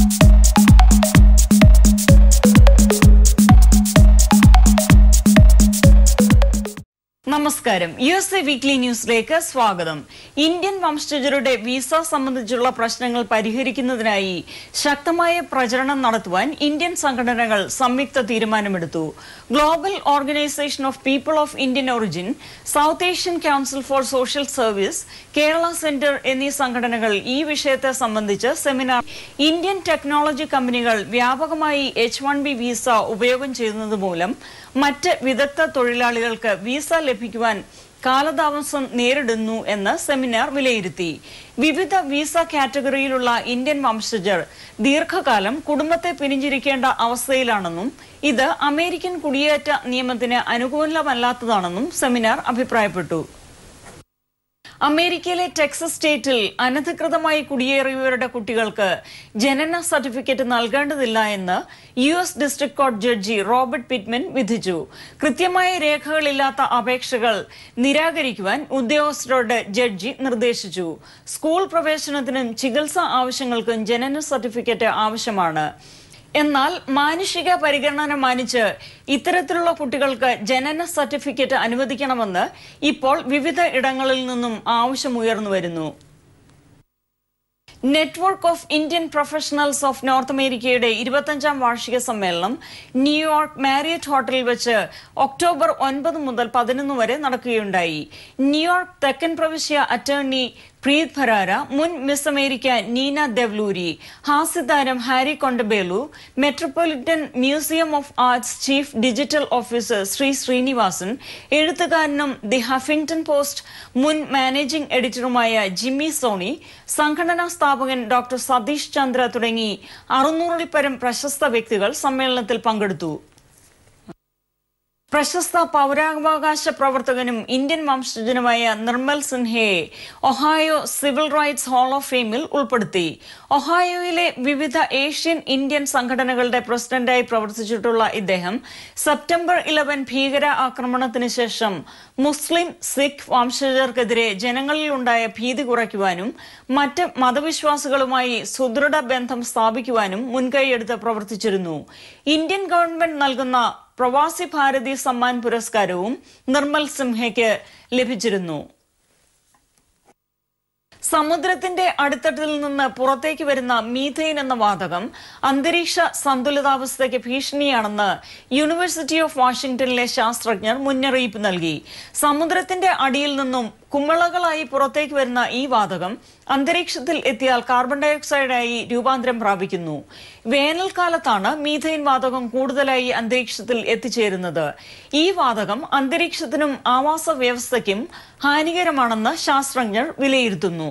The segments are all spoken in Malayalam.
നമസ്കാരം യു എസ് എ വീക്ക്ലി ന്യൂസിലേക്ക് സ്വാഗതം ഇന്ത്യൻ വംശജരുടെ വിസ സംബന്ധിച്ചുള്ള പ്രശ്നങ്ങൾ പരിഹരിക്കുന്നതിനായി ശക്തമായ പ്രചരണം നടത്തുവാൻ ഇന്ത്യൻ സംഘടനകൾ സംയുക്ത തീരുമാനമെടുത്തു global organisation of people of Indian origin south Asian council for social service Kerala centre എന്നീ സംഘടനകൾ ഈ വിഷയത്തെ സംബന്ധിച്ച് സെമിനാർ ഇന്ത്യൻ ടെക്നോളജി കമ്പനികൾ വ്യാപകമായി എച്ച് വൺ ബി വിസ ഉപയോഗം ചെയ്യുന്നത് മൂലം മറ്റ് വിദഗ്ധ തൊഴിലാളികൾക്ക് വിസ ലഭിക്കുവാൻ കാലതാമസം നേരിടുന്നു എന്ന് സെമിനാർ വിലയിരുത്തി വിവിധ വിസ കാറ്റഗറിയിലുള്ള ഇന്ത്യൻ വംശജർ ദീർഘകാലം കുടുംബത്തെ പിരിഞ്ഞിരിക്കേണ്ട അവസ്ഥയിലാണെന്നും ഇത് അമേരിക്കൻ കുടിയേറ്റ നിയമത്തിന് അനുകൂലമല്ലാത്തതാണെന്നും സെമിനാർ അഭിപ്രായപ്പെട്ടു അമേരിക്കയിലെ ടെക്സസ് സ്റ്റേറ്റിൽ അനധികൃതമായി കുടിയേറിയവരുടെ കുട്ടികൾക്ക് ജനന സർട്ടിഫിക്കറ്റ് നൽകേണ്ടതില്ല എന്ന് U S district court judge Robert Pitman വിധിച്ചു കൃത്യമായ രേഖകളില്ലാത്ത അപേക്ഷകൾ നിരാകരിക്കുവാൻ ഉദ്യോഗസ്ഥരോട് ജഡ്ജി നിർദ്ദേശിച്ചു സ്കൂൾ പ്രവേശനത്തിനും ചികിത്സാ ആവശ്യങ്ങൾക്കും ജനന സർട്ടിഫിക്കറ്റ് ആവശ്യമാണ് എന്നാൽ മാനുഷിക പരിഗണന മാനിച്ച് ഇത്തരത്തിലുള്ള കുട്ടികൾക്ക് ജനന സർട്ടിഫിക്കറ്റ് അനുവദിക്കണമെന്ന് ഇപ്പോൾ വിവിധ ഇടങ്ങളിൽ നിന്നും ആവശ്യമുയർന്നു വരുന്നു network of Indian professionals of north അമേരിക്കയുടെ ഇരുപത്തഞ്ചാം വാർഷിക സമ്മേളനം ന്യൂയോർക്ക് മാരിയറ്റ് ഹോട്ടലിൽ വെച്ച് ഒക്ടോബർ ഒൻപത് മുതൽ പതിനൊന്ന് വരെ നടക്കുകയുണ്ടായി ന്യൂയോർക്ക് തെക്കൻ പ്രവിശ്യ അറ്റർണി പ്രീത് ഭരാര മുൻ മിസ് അമേരിക്ക നീന ദെവ്ലൂരി ഹാസ്യതാരം Harry Kondabolu metropolitan museum of arts chief digital officer Sree Sreenivasan എഴുത്തുകാരനും ദി ഹഫിംഗ്ടൺ പോസ്റ്റ് മുൻ മാനേജിംഗ് എഡിറ്ററുമായ ജിമ്മി സോണി സംഘടനാ സ്ഥാപകൻ ഡോക്ടർ സതീഷ് ചന്ദ്ര തുടങ്ങി അറുന്നൂറിൽ പരം പ്രശസ്ത വ്യക്തികൾ സമ്മേളനത്തിൽ പങ്കെടുത്തു പ്രശസ്ത പൗരാവകാശ പ്രവർത്തകനും ഇന്ത്യൻ വംശജനുമായ നിർമ്മൽ സിൻഹയെ Ohio civil rights hall of ഫെയിമിൽ ഉൾപ്പെടുത്തി ഒഹായോയിലെ വിവിധ ഏഷ്യൻ ഇന്ത്യൻ സംഘടനകളുടെ പ്രസിഡന്റായി പ്രവർത്തിച്ചിട്ടുള്ള ഇദ്ദേഹം സെപ്റ്റംബർ ഇലവൻ ഭീകര ആക്രമണത്തിന് ശേഷം മുസ്ലിം സിഖ് വംശജർക്കെതിരെ ജനങ്ങളിൽ ഉണ്ടായ ഭീതി കുറയ്ക്കുവാനും മറ്റ് മതവിശ്വാസികളുമായി സുദൃഢ ബന്ധം സ്ഥാപിക്കുവാനും മുൻകൈയെടുത്ത് പ്രവർത്തിച്ചിരുന്നു ഇന്ത്യൻ ഗവൺമെന്റ് നൽകുന്ന പ്രവാസി ഭാരതി സമ്മാൻ പുരസ്കാരവും നിർമ്മൽ സിംഹയ്ക്ക് ലഭിച്ചിരുന്നു സമുദ്രത്തിന്റെ അടിത്തട്ടിൽ നിന്ന് പുറത്തേക്ക് വരുന്ന മീഥെയിൻ എന്ന വാതകം അന്തരീക്ഷ സന്തുലിതാവസ്ഥയ്ക്ക് ഭീഷണിയാണെന്ന് യൂണിവേഴ്സിറ്റി ഓഫ് വാഷിംഗ്ടണിലെ ശാസ്ത്രജ്ഞർ മുന്നറിയിപ്പ് നൽകി സമുദ്രത്തിന്റെ അടിയിൽ നിന്നും കുമിളകളായി പുറത്തേക്ക് വരുന്ന ഈ വാതകം അന്തരീക്ഷത്തിൽ എത്തിയാൽ കാർബൺ ഡയോക്സൈഡായി രൂപാന്തരം പ്രാപിക്കുന്നു വേനൽക്കാലത്താണ് മീഥെയിൻ വാതകം കൂടുതലായി അന്തരീക്ഷത്തിൽ എത്തിച്ചേരുന്നത് ഈ വാതകം അന്തരീക്ഷത്തിനും ആവാസ വ്യവസ്ഥയ്ക്കും ഹാനികരമാണെന്ന് ശാസ്ത്രജ്ഞർ വിലയിരുത്തുന്നു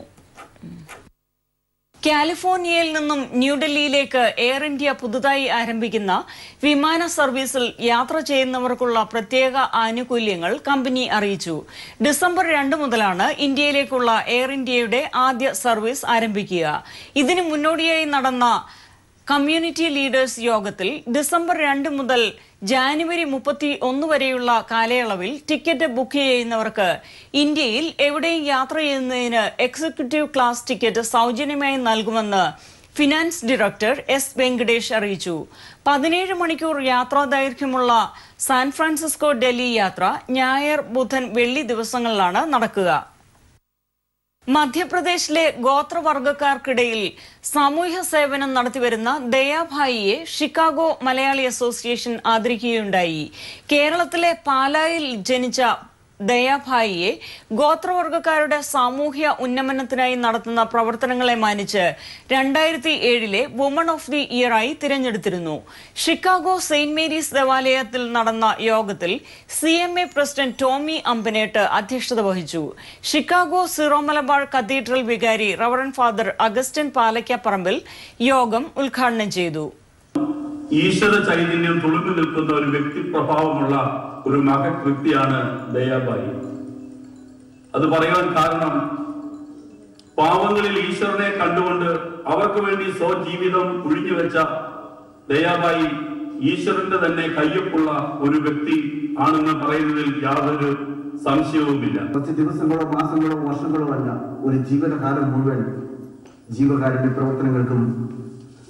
കാലിഫോർണിയയിൽ നിന്നും ന്യൂഡൽഹിയിലേക്ക് എയർ ഇന്ത്യ പുതുതായി ആരംഭിക്കുന്ന വിമാന സർവീസിൽ യാത്ര ചെയ്യുന്നവർക്കുള്ള പ്രത്യേക ആനുകൂല്യങ്ങൾ കമ്പനി അറിയിച്ചു ഡിസംബർ രണ്ട് മുതലാണ് ഇന്ത്യയിലേക്കുള്ള എയർ ഇന്ത്യയുടെ ആദ്യ സർവീസ് ആരംഭിക്കുക ഇതിന് മുന്നോടിയായി നടന്ന കമ്മ്യൂണിറ്റി ലീഡേഴ്സ് യോഗത്തിൽ ഡിസംബർ രണ്ട് മുതൽ ജാനുവരി മുപ്പത്തി ഒന്ന് വരെയുള്ള കാലയളവിൽ ടിക്കറ്റ് ബുക്ക് ചെയ്യുന്നവർക്ക് ഇന്ത്യയിൽ എവിടെയും യാത്ര ചെയ്യുന്നതിന് എക്സിക്യൂട്ടീവ് ക്ലാസ് ടിക്കറ്റ് സൗജന്യമായി നൽകുമെന്ന് ഫിനാൻസ് ഡയറക്ടർ എസ് വെങ്കടേഷ് അറിയിച്ചു പതിനേഴ് മണിക്കൂർ യാത്രാ ദൈർഘ്യമുള്ള സാൻ ഫ്രാൻസിസ്കോ ഡൽഹി യാത്ര ഞായർ ബുധൻ വെള്ളി ദിവസങ്ങളിലാണ് നടക്കുക മധ്യപ്രദേശിലെ ഗോത്രവർഗക്കാർക്കിടയിൽ സാമൂഹ്യ സേവനം നടത്തിവരുന്ന ദയാഭായിയെ ഷിക്കാഗോ മലയാളി അസോസിയേഷൻ ആദരിക്കുകയുണ്ടായി കേരളത്തിലെ പാലായിൽ ജനിച്ച ദയാഭായിയെ ഗോത്രവർഗക്കാരുടെ സാമൂഹ്യ ഉന്നമനത്തിനായി നടത്തുന്ന പ്രവർത്തനങ്ങളെ മാനിച്ച് രണ്ടായിരത്തി ഏഴിലെ വുമൺ ഓഫ് ദി ഇയറായി തിരഞ്ഞെടുത്തിരുന്നു ഷിക്കാഗോ സെയിന്റ് മേരീസ് ദേവാലയത്തിൽ നടന്ന യോഗത്തിൽ C M A president Tommy Ambenattu അധ്യക്ഷത വഹിച്ചു ഷിക്കാഗോ സീറോ മലബാർ കത്തീഡ്രൽ വികാരി റവറൻ ഫാദർ അഗസ്റ്റിൻ പാലയ്ക്കപ്പറമ്പിൽ യോഗം ഉദ്ഘാടനം ചെയ്തു ഈശ്വര ചൈതന്യം തുളുമ്പി നിൽക്കുന്ന ഒരു വ്യക്തിപ്രഭാവമുള്ള ഒരു മഹത് വ്യക്തിയാണ് ദയാബായി അത് പറയുവാൻ കാരണം പാവങ്ങളിൽ ഈശ്വരനെ കണ്ടുകൊണ്ട് അവർക്ക് വേണ്ടി സ്വജീവിതം ഒഴിഞ്ഞുവെച്ച ദയാബായി ഈശ്വരന്റെ തന്നെ കയ്യൊപ്പുള്ള ഒരു വ്യക്തി ആണെന്ന് പറയുന്നതിൽ യാതൊരു സംശയവുമില്ല കുറച്ച് ദിവസങ്ങളോ മാസങ്ങളോ വർഷങ്ങളോ അല്ല ഒരു ജീവിതകാലം മുഴുവൻ ജീവകാരുണ്യ പ്രവർത്തനങ്ങൾക്കും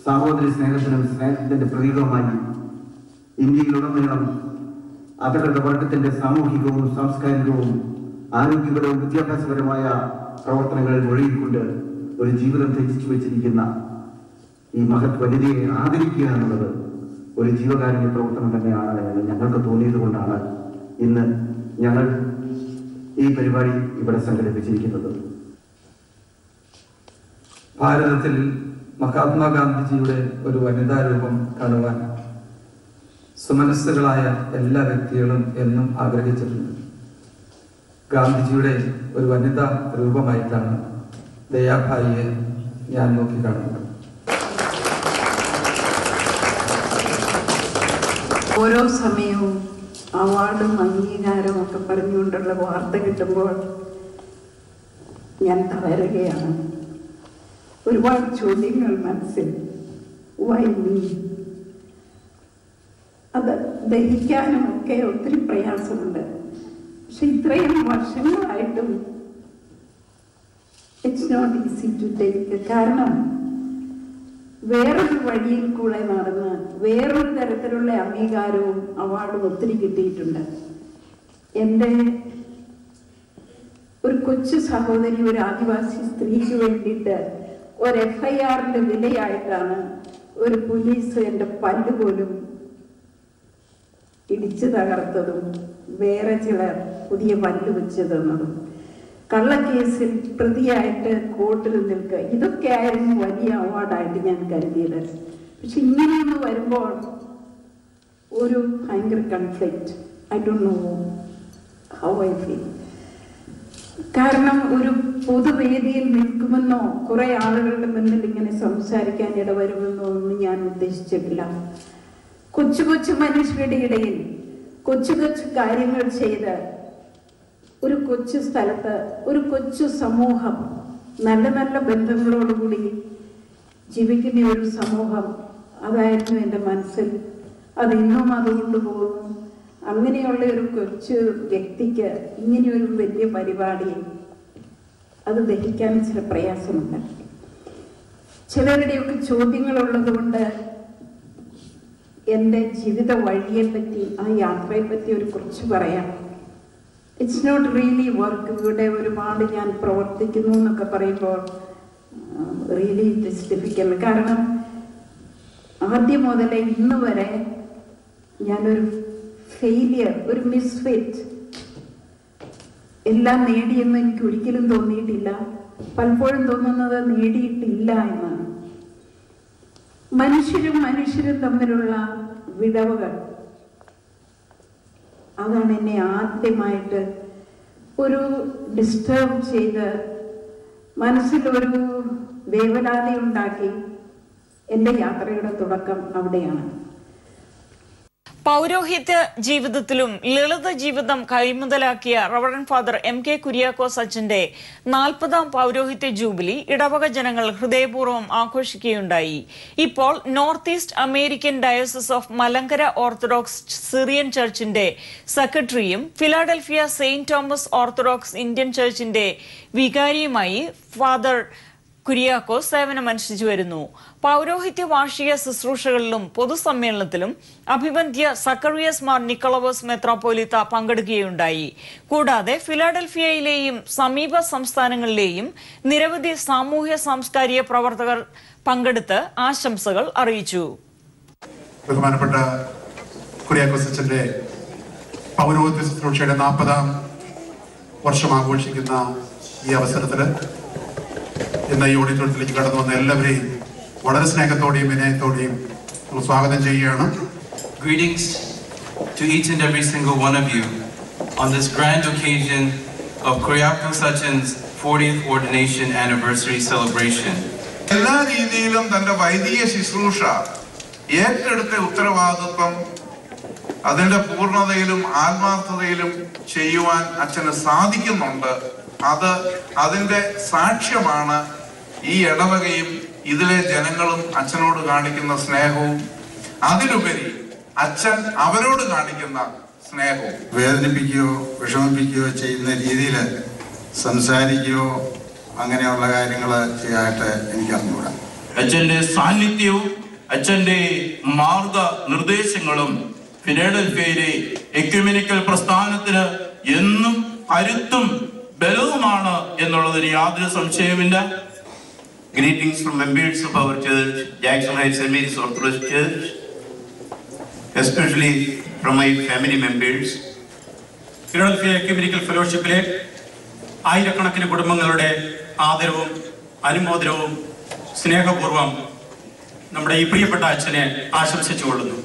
സഹോദരി സ്നേഹത്തിനും സ്നേഹത്തിന്റെ പ്രതീകമായി ഇന്ത്യയിലുടനീളം അവരുടെ വർഗത്തിന്റെ സാമൂഹികവും സാംസ്കാരികവും ആരോഗ്യപരവും വിദ്യാഭ്യാസപരമായ പ്രവർത്തനങ്ങളിൽ മുഴുകിക്കൊണ്ട് ഒരു ജീവിതം ത്യജിച്ചു വെച്ചിരിക്കുന്ന ഈ മഹത് വനിതയെ ആദരിക്കുക എന്നുള്ളത് ഒരു ജീവകാരുണ്യ പ്രവർത്തനം തന്നെയാണ് എന്ന് ഞങ്ങൾക്ക് തോന്നിയത് കൊണ്ടാണ് ഇന്ന് ഞങ്ങൾ ഈ പരിപാടി ഇവിടെ സംഘടിപ്പിച്ചിരിക്കുന്നത് ഭാരതത്തിൽ മഹാത്മാഗാന്ധിജിയുടെ ഒരു വനിതാ രൂപം കാണുവാൻ സുമനസ്സുകളായ എല്ലാ വ്യക്തികളും എന്നും ആഗ്രഹിച്ചിട്ടുണ്ട് ഗാന്ധിജിയുടെ ഒരു വനിതാ രൂപമായിട്ടാണ് ദയാഭായിയെ ഞാൻ നോക്കിക്കാണുന്നത് ഓരോ സമയവും അവാർഡും അംഗീകാരവും ഒക്കെ പറഞ്ഞുകൊണ്ടുള്ള വാർത്ത കിട്ടുമ്പോൾ ഞാൻ തളരുകയാണ് ഒരുപാട് ചോദ്യങ്ങൾ മനസ്സിൽ വൈ മീ അത് ദഹിക്കാനും ഒക്കെ ഒത്തിരി പ്രയാസമുണ്ട് പക്ഷെ ഇത്രയും വർഷങ്ങളായിട്ടും it's not easy to take കാരണം വേറൊരു വഴിയിൽ കൂടെ നടന്ന് വേറൊരു തരത്തിലുള്ള അംഗീകാരവും അവാർഡും ഒത്തിരി കിട്ടിയിട്ടുണ്ട് എൻ്റെ ഒരു കൊച്ചു സഹോദരി ഒരു ആദിവാസി സ്ത്രീക്ക് വേണ്ടിയിട്ട് ഒരു എഫ് ഐ ആറിന്റെ വിലയായിട്ടാണ് ഒരു പോലീസ് എൻ്റെ പല്ല് പോലും ഇടിച്ചു തകർത്തതും വേറെ ചിലർ പുതിയ പല്ല് വെച്ച് തന്നതും കള്ളക്കേസിൽ പ്രതിയായിട്ട് കോർട്ടിൽ നിൽക്കുക ഇതൊക്കെ ആയിരുന്നു വലിയ അവാർഡായിട്ട് ഞാൻ കരുതിയത് പക്ഷെ ഇങ്ങനെയൊന്ന് വരുമ്പോൾ ഒരു ഭയങ്കര conflict I don't know how I feel കാരണം ഒരു പൊതുവേദിയിൽ നിൽക്കുമെന്നോ കുറെ ആളുകളുടെ മുന്നിൽ ഇങ്ങനെ സംസാരിക്കാൻ ഇടവരുമെന്നോ ഒന്നും ഞാൻ ഉദ്ദേശിച്ചിട്ടില്ല കൊച്ചു കൊച്ചു മനുഷ്യരുടെ ഇടയിൽ കൊച്ചു കൊച്ചു കാര്യങ്ങൾ ചെയ്ത് ഒരു കൊച്ചു സ്ഥലത്ത് ഒരു കൊച്ചു സമൂഹം നല്ല നല്ല ബന്ധങ്ങളോടുകൂടി ജീവിക്കുന്ന ഒരു സമൂഹം അതായിരുന്നു എൻ്റെ മനസ്സിൽ അത് ഇന്നും അതുകൊണ്ട് പോകുന്നു അങ്ങനെയുള്ള ഒരു കൊച്ചു വ്യക്തിക്ക് ഇങ്ങനെയൊരു വലിയ പരിപാടി അത് ദഹിക്കാൻ ചില പ്രയാസമുണ്ട് ചിലരുടെയൊക്കെ ചോദ്യങ്ങളുള്ളത് കൊണ്ട് എൻ്റെ ജീവിത വഴിയെ പറ്റി ആ യാത്രയെ പറ്റി ഒരു കുറച്ച് പറയാം ഇറ്റ്സ് നോട്ട് റിയലി വർക്ക് ഇവിടെ ഒരുപാട് ഞാൻ പ്രവർത്തിക്കുന്നു എന്നൊക്കെ പറയുമ്പോൾ റിയലി ഇറ്റ് ഇസ് ഡിഫിക്കൽട്ട് കാരണം ആദ്യം മുതലേ ഇന്ന് വരെ ഞാനൊരു ഫെയിലിയർ ഒരു മിസ്ഫിറ്റ് എല്ലാം നേടിയെന്ന് എനിക്ക് ഒരിക്കലും തോന്നിയിട്ടില്ല പലപ്പോഴും തോന്നുന്നത് നേടിയിട്ടില്ല എന്നാണ് മനുഷ്യരും മനുഷ്യരും തമ്മിലുള്ള വിടവുകൾ അതാണ് എന്നെ ആദ്യമായിട്ട് ഒരു ഡിസ്റ്റർബ് ചെയ്ത് മനസ്സിലൊരു വേവലാതി ഉണ്ടാക്കി എൻ്റെ യാത്രയുടെ തുടക്കം അവിടെയാണ് പൗരോഹിത്യ ജീവിതത്തിലും ലളിത ജീവിതം കൈമുതലാക്കിയ reverend father M K Kuriakose അച്ഛന്റെ നാൽപ്പതാം പൗരോഹിത്യ ജൂബിലി ഇടവക ജനങ്ങൾ ഹൃദയപൂർവ്വം ആഘോഷിക്കുകയുണ്ടായി ഇപ്പോൾ north east American diocese of Malankara orthodox Syrian ചർച്ചിന്റെ സെക്രട്ടറിയും Philadelphia saint Thomas orthodox Indian ചർച്ചിന്റെ വികാരിയുമായി ഫാദർ കുര്യാക്കോസ് സേവനമനുഷ്ഠിച്ചു വരുന്നു പൗരോഹിത്യ വാർഷിക ശുശ്രൂഷകളിലും പൊതുസമ്മേളനത്തിലും അഭിവന്ധ്യ സക്കറിയസ് മാർ നിക്കോളവസ് മെത്രാപ്പോലിത്ത പങ്കെടുക്കുകയുണ്ടായി കൂടാതെ ഫിലാഡൽഫിയയിലെയും സമീപ സംസ്ഥാനങ്ങളിലെയും നിരവധി സാമൂഹ്യ സാംസ്കാരിക പ്രവർത്തകർ പങ്കെടുത്ത് ആശംസകൾ അറിയിച്ചു ബഹുമാനപ്പെട്ട കുര്യാക്കോസ് അച്ഛന്റെ പൗരോഹിത്യ ശുശ്രൂഷയുടെ നാൽപ്പതാം വർഷം ആഘോഷിക്കുന്ന ഈ അവസരത്തില് ഇന്ന് ഈ ഓഡിറ്റോറിയത്തിലേക്ക് കടന്നു വന്ന എല്ലാവരെയും വളരെ സ്നേഹത്തോടെയും വിനയത്തോടെയും നമ്മൾ സ്വാഗതം ചെയ്യുകയാണ് Greetings to each and every single one of you on this grand occasion of Kuryakos Sachin's 40th ordination anniversary celebration. എല്ലാ രീതിയിലും തന്റെ വൈദിക ശുശ്രൂഷ ഏറ്റെടുത്ത ഉത്തരവാദിത്വം അതിന്റെ പൂർണ്ണതയിലും ആത്മാർത്ഥതയിലും ചെയ്യുവാൻ അച്ഛന് സാധിക്കുന്നുണ്ട് അത് അതിന്റെ സാക്ഷ്യമാണ് ഈ ഇടവകയും ഇതിലെ ജനങ്ങളും അച്ഛനോട് കാണിക്കുന്ന സ്നേഹവും അതിലുപരി അച്ഛൻ അവരോട് കാണിക്കുന്ന സ്നേഹവും വേദനിപ്പിക്കുകയോ വിഷമിപ്പിക്കുകയോ ചെയ്യുന്ന രീതിയിൽ സംസാരിക്കുകയോ അങ്ങനെയുള്ള കാര്യങ്ങൾ ചെയ്യാനായിട്ട് എനിക്ക് അറിഞ്ഞുകൂടാ അച്ഛന്റെ സാന്നിധ്യവും അച്ഛന്റെ മാർഗ നിർദ്ദേശങ്ങളും ഫിലാഡൽഫിയയിലെ എക്യുമെനിക്കൽ പ്രസ്ഥാനത്തിന് എന്നും കരുത്തും ബലവുമാണ് എന്നുള്ളതിന് യാതൊരു സംശയമില്ല Greetings from members of our church, Jackson Heights St. Mary's Orthodox Church, especially from my family members. Philadelphia ecumenical ഫെലോഷിപ്പിലെ ആയിരക്കണക്കിന് കുടുംബങ്ങളുടെ ആദരവും അനുമോദനവും സ്നേഹപൂർവം നമ്മുടെ ഈ പ്രിയപ്പെട്ട അച്ഛനെ ആശംസിച്ചുകൊള്ളുന്നു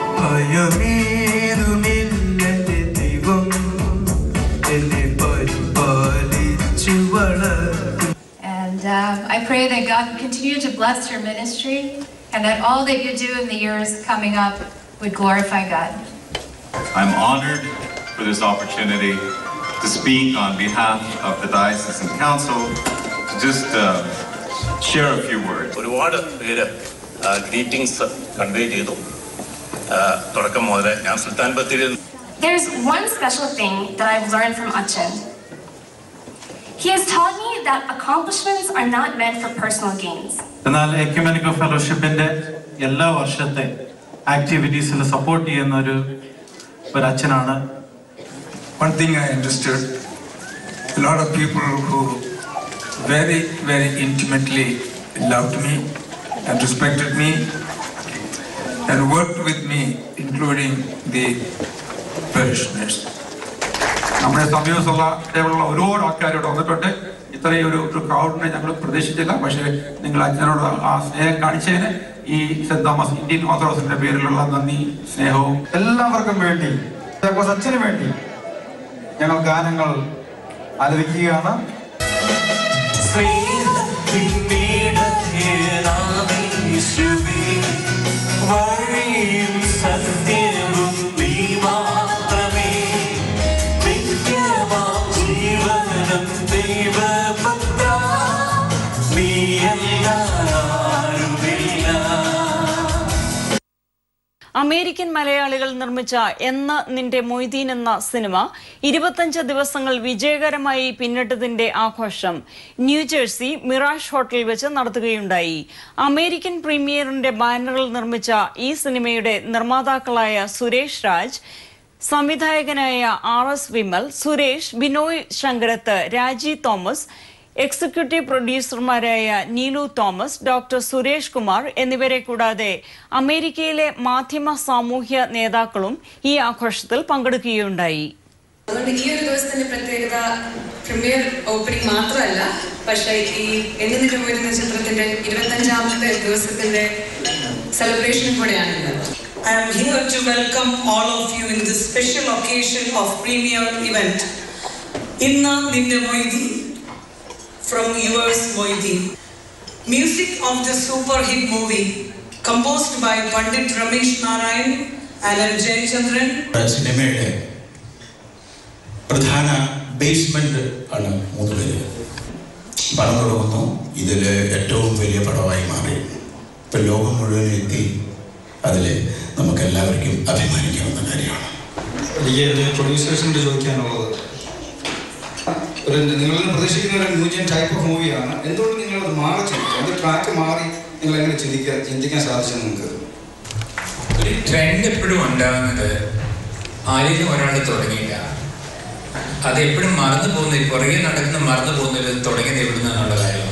ഭയമേതുമില്ലെന്റെ ദൈവം എന്നെ പരിപാലിച്ചു വളർത്തും And um, I pray that God would continue to bless your ministry and that all that you do in the years coming up would glorify God. I'm honored for this opportunity to speak on behalf of the Diocesan Council, to just uh, share a few words. ഒരുപാട് പേര് ഗ്രീറ്റിംഗ്സ് കൺവേ ചെയ്തു ആ, തുടക്കം മുതൽ ഞാൻ സുൽത്താൻ ബത്തേരിയിൽ There's one special thing that I've learned from Achin. He has taught me that accomplishments are not meant for personal gains. എന്നാൽ എക്യുമെനിക്കൽ ഫെലോഷിപ്പിന്റെ എല്ലാ വർഷത്തെ ആക്ടിവിറ്റീസിന് സപ്പോർട്ട് ചെയ്യുന്ന ഒരു ഒരു അച്ഛനാണ് One thing I understood, a lot of people who very, very intimately loved me and respected me and worked with me, including the parishioners. നമ്മുടെ സമീപത്തുള്ള ഇതേപോലുള്ള ഒരുപാട് ആൾക്കാർ ഇവിടെ വന്നിട്ടുണ്ട് ഇത്രയും ഒരു ഒരു ക്രൗഡിനെ ഞങ്ങൾ പ്രതീക്ഷിച്ചില്ല പക്ഷേ നിങ്ങൾ അച്ഛനോട് ആ സ്നേഹം കാണിച്ചതിന് ഈ സെന്റ് തോമസ് ഇന്ത്യൻ ഓർത്തഡോക്സിന്റെ പേരിലുള്ള നന്ദി സ്നേഹവും എല്ലാവർക്കും വേണ്ടി ജാക്കോസ് അച്ഛന് വേണ്ടി ഞങ്ങൾ ഗാനങ്ങൾ ആലപിക്കുകയാണ് വഴിയും സത്യവും നീ മാത്രമേ നിത്യമാം ജീവനം ദൈവപുത്ര നീയല്ലാരുമില്ല അമേരിക്കൻ മലയാളികൾ നിർമ്മിച്ച എന്ന നിന്റെ മൊയ്തീൻ എന്ന സിനിമ ഇരുപത്തഞ്ച് ദിവസങ്ങൾ വിജയകരമായി പിന്നിട്ടതിന്റെ ആഘോഷം ന്യൂജേഴ്സി മിറാഷ് ഹോട്ടലിൽ വെച്ച് നടത്തുകയുണ്ടായി അമേരിക്കൻ പ്രീമിയറിന്റെ ബാനറിൽ നിർമ്മിച്ച ഈ സിനിമയുടെ നിർമ്മാതാക്കളായ സുരേഷ് രാജ് സംവിധായകനായ R S Vimal Suresh Binoy Sankarath Raji Thomas executive പ്രൊഡ്യൂസർമാരായ നീലു തോമസ് ഡോക്ടർ സുരേഷ് കുമാർ എന്നിവരെ കൂടാതെ അമേരിക്കയിലെ മാധ്യമ സാമൂഹ്യ നേതാക്കളും ഈ ആഘോഷത്തിൽ പങ്കെടുക്കുകയുണ്ടായി അതുകൊണ്ട് ഈ ഒരു ദിവസത്തിന്റെ പ്രത്യേകത പ്രീമിയർ ഓപ്പണിംഗ് മാത്രമല്ല പക്ഷേ ഈ എണ്ണുന്നിട്ട് പോയിരുന്ന ചിത്രത്തിന്റെ ഇരുപത്തഞ്ചാമത്തെ ദിവസത്തിന്റെ സെലിബ്രേഷനും കൂടെയാണുള്ളത് I am here to welcome all of you in this special occasion of premier event. Inna Ninne Moidi from yours Moidi. Music of the super hit movie composed by Pandit Ramesh Narayan and L. Jayachandran. സിനിമയുടെ പ്രധാന ബേസ്മെന്റ് ആണ് മുതുകല് പടം തുടങ്ങുന്നു ഇതിൽ ഏറ്റവും വലിയ പടമായി മാറി ഇപ്പം ലോകം മുഴുവൻ എത്തി അതിൽ നമുക്ക് എല്ലാവർക്കും അഭിമാനിക്കാവുന്ന കാര്യമാണ് എനിക്ക് എൻ്റെ പ്രൊഡ്യൂസേഴ്സിനോട് ചോദിക്കാനുള്ളത് ഒരു നിങ്ങൾ പ്രതീക്ഷിക്കുന്ന ഒരു ന്യൂജൻ ടൈപ്പ് ഓഫ് മൂവിയാണ് എന്തുകൊണ്ട് നിങ്ങൾ അത് മാറി ചിന്തിച്ചു അത് ട്രാക്ക് മാറി നിങ്ങൾ എങ്ങനെ ചിന്തിക്കാൻ ചിന്തിക്കാൻ സാധിച്ചു നിങ്ങൾക്ക് ഒരു ട്രെൻഡ് എപ്പോഴും ഉണ്ടാകുന്നത് ആരെങ്കിലും ഒരാൾ തുടങ്ങിയില്ല അത് എപ്പോഴും മറന്നു പോകുന്നത് പുറകെ നടക്കുന്ന മറന്നു പോകുന്നത് തുടങ്ങിയത് എവിടെ നിന്നുള്ള കാര്യമാണ്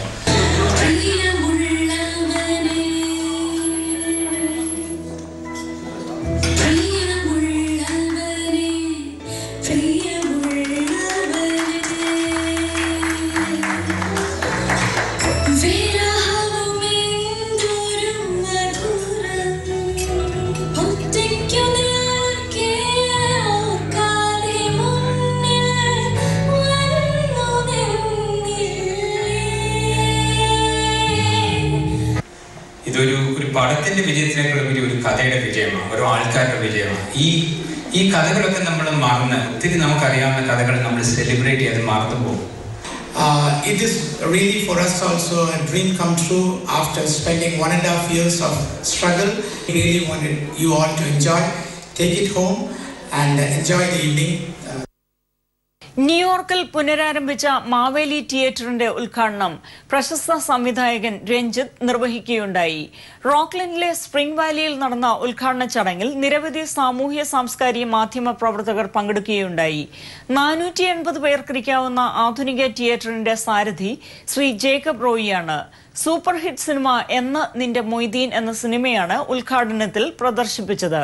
ഇതൊരു ഒരു പടത്തിന്റെ വിജയത്തിനേക്കാൾ ഉപരി ഒരു കഥയുടെ വിജയമാണ് ഓരോ ആൾക്കാരുടെ വിജയമാണ് ഈ ഈ കഥകളൊക്കെ നമ്മൾ മറന്ന് ഒത്തിരി നമുക്കറിയാവുന്ന കഥകൾ നമ്മൾ സെലിബ്രേറ്റ് ചെയ്ത് മറന്നു പോകും Uh, it is really for us also a dream come true after spending one and a half years of struggle. We really wanted you all to enjoy, take it home, and enjoy the evening. ന്യൂയോർക്കിൽ പുനരാരംഭിച്ച മാവേലി തിയേറ്ററിന്റെ ഉദ്ഘാടനം പ്രശസ്ത സംവിധായകൻ രഞ്ജിത്ത് നിർവഹിക്കുകയുണ്ടായി റോക്ക്ലൻഡിലെ സ്പ്രിംഗ് വാലിയിൽ നടന്ന ഉദ്ഘാടന ചടങ്ങിൽ നിരവധി സാമൂഹ്യ സാംസ്കാരിക മാധ്യമ പ്രവർത്തകർ പങ്കെടുക്കുകയുണ്ടായി നാനൂറ്റി എൺപത് പേർക്കിരിക്കാവുന്ന ആധുനിക തിയേറ്ററിന്റെ സാരഥി ശ്രീ ജേക്കബ് റോയിയാണ് സൂപ്പർ ഹിറ്റ് സിനിമ എന്ന് നിന്റെ മൊയ്തീൻ എന്ന സിനിമയാണ് ഉദ്ഘാടനത്തിൽ പ്രദർശിപ്പിച്ചത്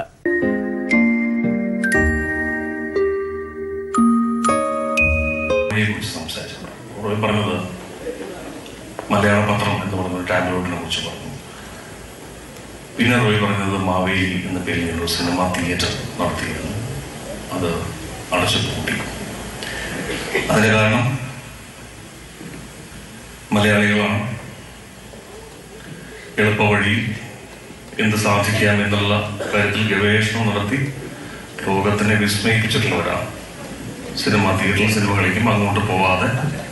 റോയിയെ കുറിച്ച് സംസാരിച്ചത് റോയ് പറഞ്ഞത് മലയാള പത്രം എന്ന് പറയുന്ന ഒരു ടാബ്ലോയിഡിനെ കുറിച്ച് പറഞ്ഞു പിന്നെ റോയ് പറഞ്ഞത് മാവേലി എന്ന പേരിൽ ഒരു സിനിമ തിയേറ്റർ നടത്തിയിരുന്നു അത് അടച്ചു പൂട്ടി അതിന് കാരണം മലയാളികളാണ് എളുപ്പവഴി എന്ത് സാധിക്കാം എന്നുള്ള കാര്യത്തിൽ ഗവേഷണം നടത്തി ലോകത്തിനെ വിസ്മയിപ്പിച്ചിട്ടുള്ളവരാണ് സിനിമ തിയേറ്ററിൽ സിനിമ കളിക്കും അങ്ങോട്ട് പോവാതെ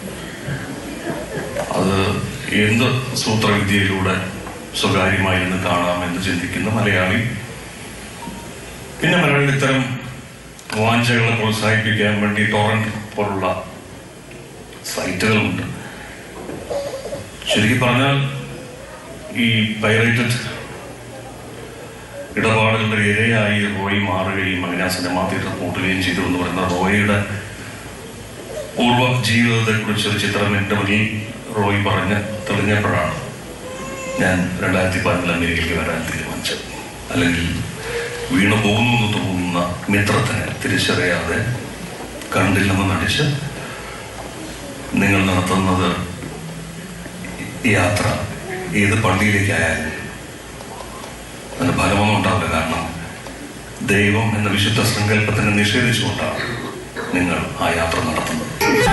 അത് എന്ത് സൂത്രവിദ്യയിലൂടെ സ്വകാര്യമായി എന്ന് കാണാമെന്ന് ചിന്തിക്കുന്ന മലയാളി പിന്നെ മലയാളികൾ ഇത്തരം വാഞ്ചകളെ പ്രോത്സാഹിപ്പിക്കാൻ വേണ്ടി ടോറന്റ് പോലുള്ള സൈറ്റുകളുണ്ട് ശരിക്കും പറഞ്ഞാൽ ഈ പൈറേറ്റഡ് ഇടപാടുകളുടെ ഇരയായി റോയ് മാറുകയും അങ്ങനെ ആ സിനിമ തിയേറ്റർ കൂട്ടുകയും ചെയ്തു എന്ന് പറയുന്ന റോയിയുടെ പൂർവ്വ ജീവിതത്തെക്കുറിച്ച് ഒരു ചിത്രം എൻ്റെ മുന്നിൽ റോയ് പറഞ്ഞ് തെളിഞ്ഞപ്പോഴാണ് ഞാൻ രണ്ടായിരത്തി പതിനാലിൽ അമേരിക്കയ്ക്ക് വരാൻ തീരുമാനിച്ചത് അല്ലെങ്കിൽ വീണു പോകുന്നു എന്ന് തോന്നുന്ന മിത്രത്തിനെ തിരിച്ചറിയാതെ കണ്ടില്ലെന്ന് നടിച്ച് നിങ്ങൾ നടത്തുന്നത് യാത്ര ഏത് പള്ളിയിലേക്കായാലും അതിന് ഫലമൊന്നും ഉണ്ടാവില്ല കാരണം ദൈവം എന്ന വിശുദ്ധ സങ്കല്പത്തിനെ നിഷേധിച്ചുകൊണ്ടാണ് നിങ്ങൾ ആ യാത്ര നടത്തുന്നത്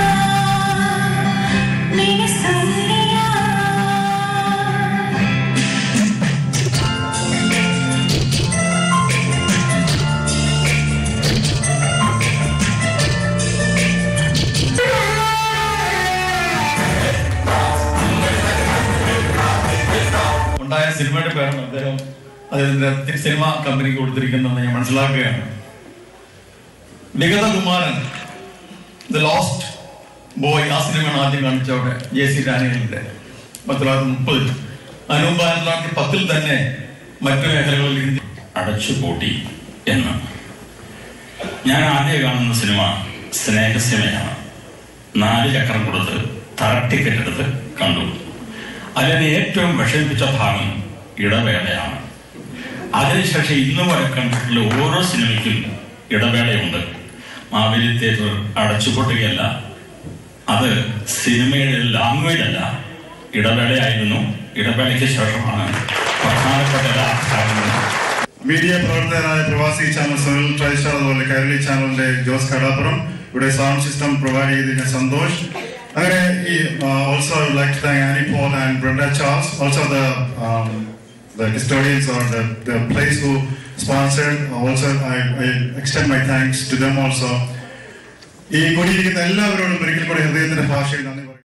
ഉണ്ടായ സിനിമയുടെ പേരാണ് അദ്ദേഹം അതിന്റെ സിനിമ കമ്പനിക്ക് കൊടുത്തിരിക്കുന്നതെന്ന് ഞാൻ മനസ്സിലാക്കുകയാണ് Vigathakumaran the lost boy ആ സിനിമയാണ് ആദ്യം കാണിച്ചവിടെ ജെ സി ഡാനിയലിന്റെ പത്ത് തൊള്ളായിരത്തി മുപ്പതിൽ അതിനുമുമ്പ് ആയിരത്തി തൊള്ളായിരത്തി പത്തിൽ തന്നെ മറ്റു മേഖലകളിൽ ഹിന്ദി അടച്ചുപൂട്ടി എന്ന് ഞാൻ ആദ്യം കാണുന്ന സിനിമ സ്നേഹസിനിമയാണ് നാല് ചക്രം കൊടുത്ത് തറ ടിക്കറ്റ് എടുത്ത് കണ്ടു അതിനെ ഏറ്റവും വിഷമിപ്പിച്ച ഭാഗം ഇടവേളയാണ് അതിനുശേഷം ഇന്ന് വരെ കണ്ടിട്ടുള്ള ഓരോ സിനിമയ്ക്കും ഇടവേളയുണ്ട് മാവേലി തിയേറ്റർ അടച്ചുപൂട്ടുകയല്ല അത് സിനിമയുടെ ലാംഗ്വേജ് അല്ല ഇടവേളയായിരുന്നു ഇടവേളയ്ക്ക് ശേഷമാണ് പ്രധാനപ്പെട്ട എല്ലാ കാര്യങ്ങളും മീഡിയ പ്രവർത്തകരായ പ്രവാസി ചാനൽ സുനിൽ ട്രൈസ്റ്റാർ അതുപോലെ കൈരളി ചാനലിന്റെ ജോസ് കടാപ്പുറം ഇവിടെ സൗണ്ട് സിസ്റ്റം പ്രൊവൈഡ് ചെയ്തിരുന്ന സന്തോഷ് അങ്ങനെ ഈ also like to thank Annie Paul and Brenda Charles also the the custodians or the, the place who sponsored also I, I extend my thanks to them also ഈ കൂടിയിരിക്കുന്ന എല്ലാവരോടും ഒരിക്കൽ കൂടി ഹൃദയത്തിന്റെ ഭാഷയിൽ നന്ദി